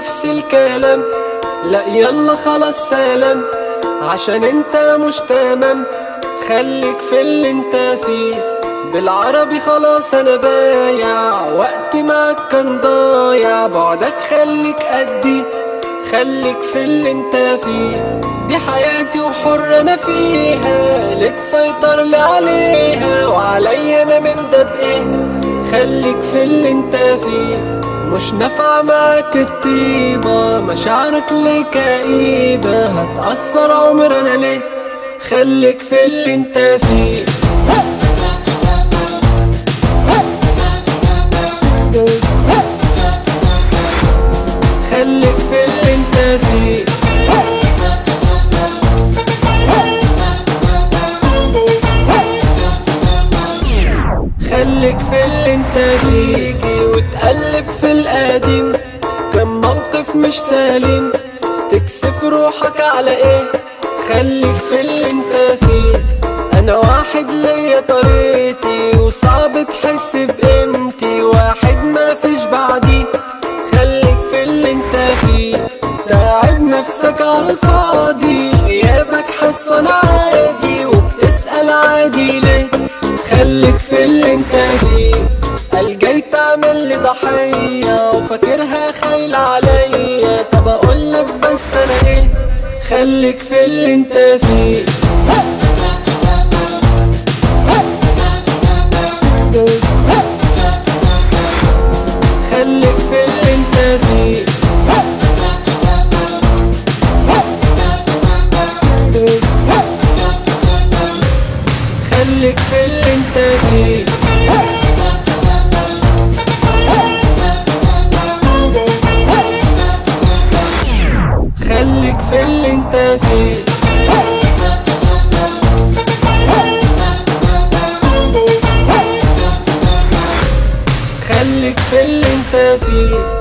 نفس الكلام لا يلا خلاص سلام عشان انت مش تمام خليك في اللي انت فيه بالعربي خلاص انا بايع وقت معاك كان ضايع بعدك خليك قدي خليك في اللي انت فيه دي حياتي وحر انا فيها ليه تسيطر لي عليها وعليا انا من ده بايه خليك في اللي انت فيه مش نافعة معاك الطيبة مشاعرك ليه كئيبة هتأثر عمرنا ليه خليك في اللي انت فيه خليك في اللي انت فيه خليك في اللي انت فيه وتقلب في القديم كم موقف مش سليم تكسب روحك على ايه خليك في اللي انت فيه انا واحد ليا طريقتي وصعب تحس بقيمتي واحد ما فيش بعدي خليك في اللي انت فيه تعب نفسك على الفاضي غيابك حاسة عادي وبتسأل عادي ليه خليك في اللي انت فيه قال جاي تعمل لي ضحية وفاكرها خايلة عليا طب اقولك بس انا ايه خليك في اللي انت فيه خليك في اللي انت فيه خليك في اللي انت فيه خليك في اللي انت فيه خليك في اللي انت فيه